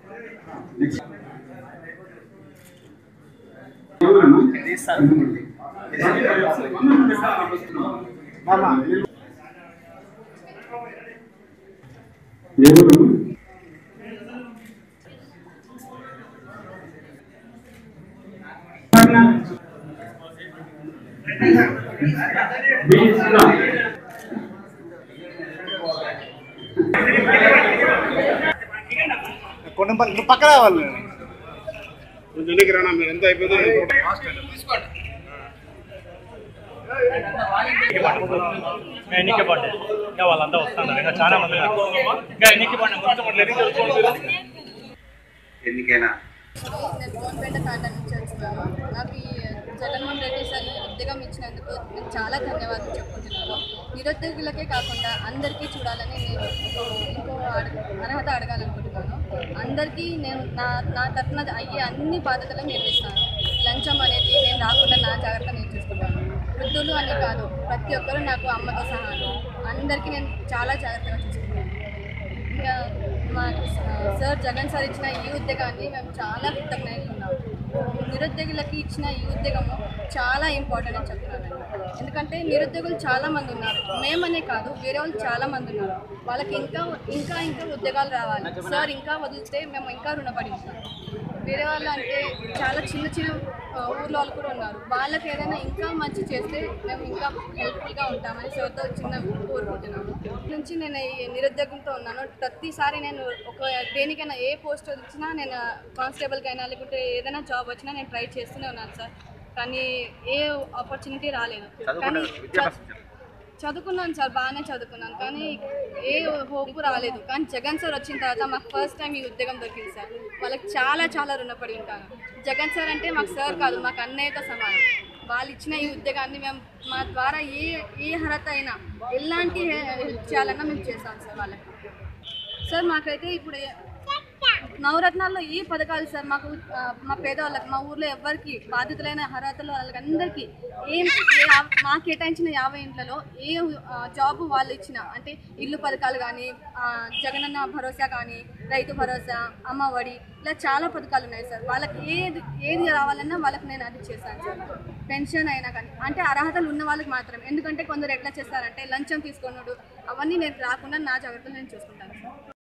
Next ఎవరన్నా? ఎవరు B Sriram. Kondapalli నువ్వు పక్క రావాలి కొంచెం వెనక్కి రానా మీరు ఎంత అయిపోయిందో ఎన్నిక పడ్డాయి ఇంకా వాళ్ళంతా వస్తున్నారు ఇంకా చాలా మంది ఉన్నారు. ఇంకా ఎన్నిక పడ్డాయి మొత్తం వాళ్ళు ఎన్నిక జరుగుతుంది. ఎన్నికైనా నేను గవర్నమెంట్ తాండా నుంచి వచ్చినాను నాకు ఈ జగన్మోహన్ రెడ్డి సార్ ఈ ఉద్యోగం ఇచ్చినందుకు నేను చాలా ధన్యవాదాలు చెప్పుకుంటున్నాను నిరుద్యోగులకే కాకుండా అందరికీ చూడాలని నేను ఇంకో అడగ అర్హత అడగాలనుకుంటున్నాను అందరికీ నేను నా నా తరఫున అయ్యే అన్ని బాధ్యతలు నిర్వహిస్తాను లంచం అనేది నేను రాకుండా నా జాగ్రత్త నేను చూసుకుంటాను వృద్ధులు అని కాదు ప్రతి ఒక్కరూ నాకు అమ్మతో సహా అందరికీ నేను చాలా జాగ్రత్తగా చూసుకుంటాను ఇంకా మా సార్ జగన్ సార్ ఇచ్చిన ఈ ఉద్యోగాన్ని మేము చాలా కృతజ్ఞతలు ఉన్నాము నిరుద్యోగులకి ఇచ్చిన ఈ ఉద్యోగము చాలా ఇంపార్టెంట్ అని చెప్తున్నాను ఎందుకంటే నిరుద్యోగులు చాలా మంది ఉన్నారు మేమనే కాదు వేరే వాళ్ళు చాలా మంది ఉన్నారు వాళ్ళకి ఇంకా ఇంకా ఇంకా ఉద్యోగాలు రావాలి సార్ ఇంకా వదిలితే మేము ఇంకా రుణపడి ఉంటాం వేరే వాళ్ళు అంటే చాలా చిన్న చిన్న ఆ, ఊర్లో వాళ్ళు కూడా ఉన్నారు వాళ్ళకి ఏదైనా ఇంకా మంచి చేస్తే మేము ఇంకా హెల్ప్ఫుల్గా ఉంటామని సార్తో చిన్న కోరుకుంటున్నాము నుంచి నేను ఈ నిరుద్యోగంతో ఉన్నాను ప్రతిసారి నేను ఒక దేనికైనా ఏ పోస్ట్ వచ్చినా నేను కానిస్టేబుల్కి అయినా లేకుంటే ఏదైనా జాబ్ వచ్చినా నేను ట్రై చేస్తూనే ఉన్నాను సార్ కానీ ఏ ఆపర్చునిటీ రాలేదు కానీ చ- చదువుకున్నాను సార్ బాగానే చదువుకున్నాను కానీ ఏ హోప్ రాలేదు కానీ జగన్ సార్ వచ్చిన తర్వాత మాకు ఫస్ట్ టైం ఈ ఉద్యోగం దొరికింది సార్ వాళ్ళకి చాలా చాలా రుణపడి ఉంటాను జగన్ సార్ అంటే మాకు సార్ కాదు మాకు అన్నయ్యతో సమానం వాళ్ళు ఇచ్చిన ఈ ఉద్యోగాన్ని మేము మా ద్వారా ఏ ఏ అర్హత అయినా ఎలాంటి హెల్ప్ చేయాలన్నా మేము చేస్తాం సార్ వాళ్ళకి సార్ మాకైతే ఇప్పుడు ఏ- నవరత్నాల్లో ఈ పథకాలు సార్ మాకు ఆ, మా పేదవాళ్ళకి మా ఊర్లో ఎవరికి బాధితులైన అర్హతలు వాళ్ళకి అందరికీ ఏం ఏ ఆ- మా కేటాయించిన యాభై ఇంట్లలో ఏ ఆ, జాబ్ వాళ్ళు ఇచ్చిన అంటే ఇల్లు పథకాలు కానీ జగనన్న భరోసా కానీ రైతు భరోసా అమ్మ ఒడి ఇలా చాలా పథకాలు ఉన్నాయి సార్ వాళ్ళకి ఏది ఏది రావాలన్నా వాళ్ళకి నేను అది చేశాను సార్ పెన్షన్ అయినా కానీ అంటే అర్హతలు ఉన్న వాళ్ళకి మాత్రమే ఎందుకంటే కొందరు ఎట్లా చేస్తారంటే లంచం తీసుకున్నాడు అవన్నీ నేను రాకుండా నా జాగ్రత్తలు నేను చూసుకుంటాను సార్